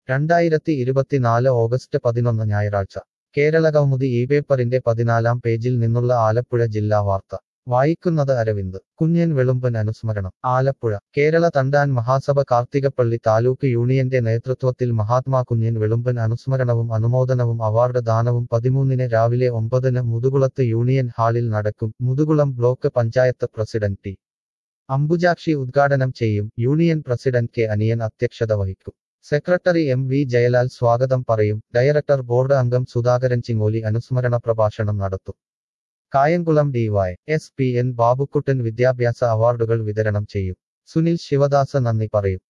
രണ്ടായിരത്തി ഇരുപത്തിനാല് ഓഗസ്റ്റ് പതിനൊന്ന് ഞായറാഴ്ച കേരളകൗമുദി ഈ പേപ്പറിന്റെ പതിനാലാം പേജിൽ നിന്നുള്ള ആലപ്പുഴ ജില്ലാ വാർത്ത വായിക്കുന്നത് അരവിന്ദ് കുഞ്ഞൻ വെളുമ്പൻ അനുസ്മരണം ആലപ്പുഴ കേരള തണ്ടാൻ മഹാസഭ കാർത്തികപ്പള്ളി താലൂക്ക് യൂണിയന്റെ നേതൃത്വത്തിൽ മഹാത്മാ കുഞ്ഞൻ വെളുമ്പൻ അനുസ്മരണവും അനുമോദനവും അവാർഡ് ദാനവും പതിമൂന്നിന് രാവിലെ ഒമ്പതിന് മുതുകുളത്ത് യൂണിയൻ ഹാളിൽ നടക്കും Muthukulam block panchayat president T Ambujakshi ഉദ്ഘാടനം ചെയ്യും യൂണിയൻ പ്രസിഡന്റ് കെ അനിയൻ അധ്യക്ഷത വഹിക്കും സെക്രട്ടറി എം വി ജയലാൽ സ്വാഗതം പറയും ഡയറക്ടർ ബോർഡ് അംഗം സുധാകരൻ ചിങ്ങോലി അനുസ്മരണ പ്രഭാഷണം നടത്തും Kayamkulam DY S P N Babukuttan വിദ്യാഭ്യാസ അവാർഡുകൾ വിതരണം ചെയ്യും സുനിൽ ശിവദാസ നന്ദി പറയും